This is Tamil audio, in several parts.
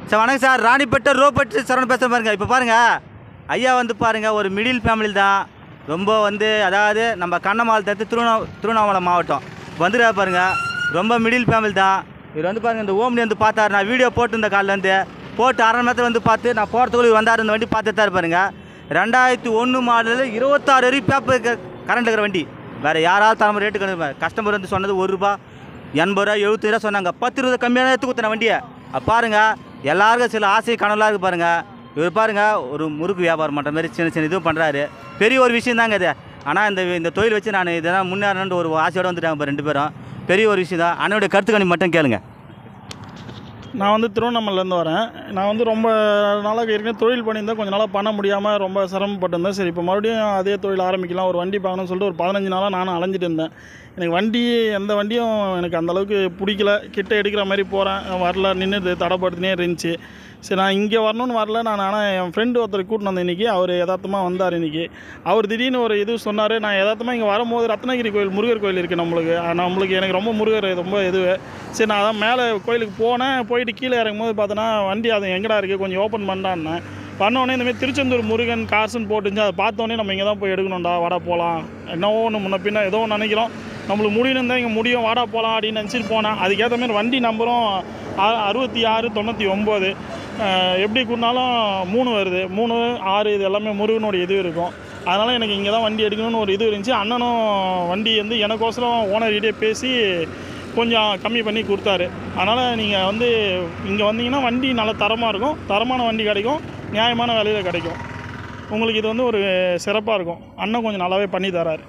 சார் வணக்கம் சார் ராணிப்பேட்டை ரோபோட் சரவணன் பேசுகிறேன் பாருங்க இப்போ பாருங்க ஐயா வந்து பாருங்க ஒரு மிடில் ஃபேமிலி தான் ரொம்ப வந்து அதாவது நம்ம கண்ணமால் தத்து திருவண்ணா திருவண்ணாமலை மாவட்டம் வந்துடுறா பாருங்க ரொம்ப மிடில் ஃபேமிலி தான் இவர் வந்து பாருங்க இந்த ஓம்னி வந்து பார்த்தாரு நான் வீடியோ போட்டிருந்த காலிலேருந்து போட்டு அரை மணி நேரத்தில் வந்து பார்த்து நான் போகிறதுக்குள்ள இவர் வந்தார் இந்த வண்டி பார்த்துட்டு தான் பாருங்க ரெண்டாயிரத்தி ஒன்று மாடலில் இருபத்தாறு வரைக்கும் பேப்பர் கரண்ட் இருக்கிற வண்டி வேறு யாராவது தலைமை ரேட்டு கணக்கு கஸ்டமர் வந்து சொன்னது ஒரு ரூபா எண்பது ரூபா எழுபது ரூபா சொன்னாங்க பத்து இருபது கம்மியான எடுத்து கொடுத்தன வண்டியை அப்ப பாருங்க எல்லாருக்கும் சில ஆசை கனவுலாம் இருக்குது பாருங்க இவர் பாருங்க ஒரு முறுக்கு வியாபாரம் பண்ணுற மாதிரி சின்ன சின்ன இதுவும் பண்ணுறாரு பெரிய ஒரு விஷயம் தாங்க இது ஆனால் இந்த இந்த தொழில் வச்சு நான் இதெல்லாம் முன்னேறணுன்ற ஒரு ஆசையோடு வந்துட்டாங்க இப்போ ரெண்டு பேரும் பெரிய ஒரு விஷயம் தான் அண்ணனுடைய கருத்துக்கணி மட்டும் கேளுங்க நான் வந்து திருவண்ணாமலையிலேருந்து வரேன் நான் வந்து ரொம்ப நாளாக ஏற்கனவே தொழில் பண்ணியிருந்தேன் கொஞ்ச நாளாக பண்ண முடியாமல் ரொம்ப சிரமப்பட்டிருந்தேன் சரி இப்போ மறுபடியும் அதே தொழில் ஆரம்பிக்கலாம் ஒரு வண்டி பார்க்கணும்னு சொல்லிட்டு ஒரு பதினஞ்சு நாளாக நானும் அலைஞ்சிட்டு இருந்தேன் எனக்கு வண்டி எந்த வண்டியும் எனக்கு அந்த அளவுக்கு பிடிக்கல கிட்ட எடுக்கிற மாதிரி போகிறேன் வரல நின்றுது தடைப்படுத்தினே இருந்துச்சு சரி நான் இங்கே வரணும்னு வரல நான் ஆனால் என் ஃப்ரெண்டு ஒருத்தர் கூட்டின்னு வந்தேன் இன்றைக்கி அவர் யதார்த்தமாக வந்தார் இன்றைக்கி அவர் திடீர்னு ஒரு இது சொன்னார் நான் யதார்த்தமாக இங்கே வரும்போது ரத்னகிரி கோயில் முருகர் கோயில் இருக்குது நம்மளுக்கு அஹ் நம்மளுக்கு எனக்கு ரொம்ப முருகர் ரொம்ப இது சரி நான் அதான் மேலே கோயிலுக்கு போனேன் போயிட்டு கீழே இறங்கும்போது பார்த்தோன்னா வண்டி அது எங்கடா இருக்குது கொஞ்சம் ஓப்பன் பண்ணான்னு பண்ணோடனே இந்தமாதிரி திருச்செந்தூர் முருகன் காசுன்னு போட்டுருந்துச்சு அதை பார்த்தோன்னே நம்ம இங்கே தான் போய் எடுக்கணும்டா வாடா போகலாம் என்னவோ ஒன்று முன்ன பின்ன ஏதோ ஒன்று நினைக்கிறோம் நம்மளுக்கு முடியணும் தான் இங்கே முடியும் வாடா போகலாம் அப்படின்னு நினச்சிட்டு போனேன் அதுக்கேற்ற மாதிரி வண்டி நம்பரும் அ- அறுபத்தி ஆறு தொண்ணூற்றி ஒம்பது எப்படி கூட்டினாலும் மூணு வருது மூணு ஆறு இது எல்லாமே முருகனோட இது இருக்கும் அதனால் எனக்கு இங்கே தான் வண்டி எடுக்கணும்னு ஒரு இது இருந்துச்சு அண்ணனும் வண்டி வந்து எனக்கோசரம் ஓனர்கிட்டே பேசி கொஞ்சம் கம்மி பண்ணி கொடுத்தாரு அதனால் நீங்கள் வந்து இங்கே வந்தீங்கன்னா வண்டி நல்ல தரமாக இருக்கும் தரமான வண்டி கிடைக்கும் நியாயமான விலையில் கிடைக்கும் உங்களுக்கு இது வந்து ஒரு சிறப்பாக இருக்கும் அண்ணன் கொஞ்சம் நல்லாவே பண்ணி தராரு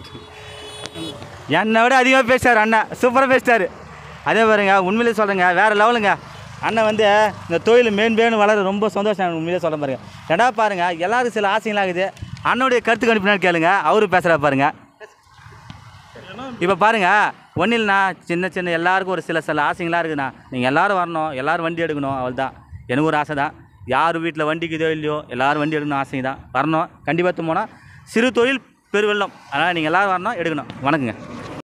என்னை விட அதிகமாக பேசிட்டார் அண்ணன் சூப்பராக பேசிட்டாரு அதே பாருங்க உண்மையிலே சொல்கிறேங்க வேறு லெவலுங்க அண்ணன் வந்து இந்த தொழில் மேன் மேலும் வளர ரொம்ப சந்தோஷம் எனக்கு உண்மையிலே சொல்ல பாருங்க ரெண்டா பாருங்க எல்லாருக்கும் சில ஆசைகளாக இருக்குது அண்ணனுடைய கருத்து கணிப்பினான்னு கேளுங்க அவரு பேசுகிறா பாருங்க இப்போ பாருங்க ஒன்றும் இல்லைண்ணா சின்ன சின்ன எல்லாருக்கும் ஒரு சில சில ஆசைங்களாக இருக்குண்ணா நீங்கள் எல்லாரும் வரணும் எல்லாரும் வண்டி எடுக்கணும் அவள் தான் எனக்கு ஒரு ஆசை தான் யார் வீட்டில் வண்டிக்குதோ இல்லையோ எல்லாரும் வண்டி எடுக்கணும் ஆசை தான் வரணும் கண்டிப்பாக போனால் சிறு தொழில் பெருவெள்ளம் அதனால் நீங்கள் எல்லாரும் வரணும் எடுக்கணும் வணக்கங்க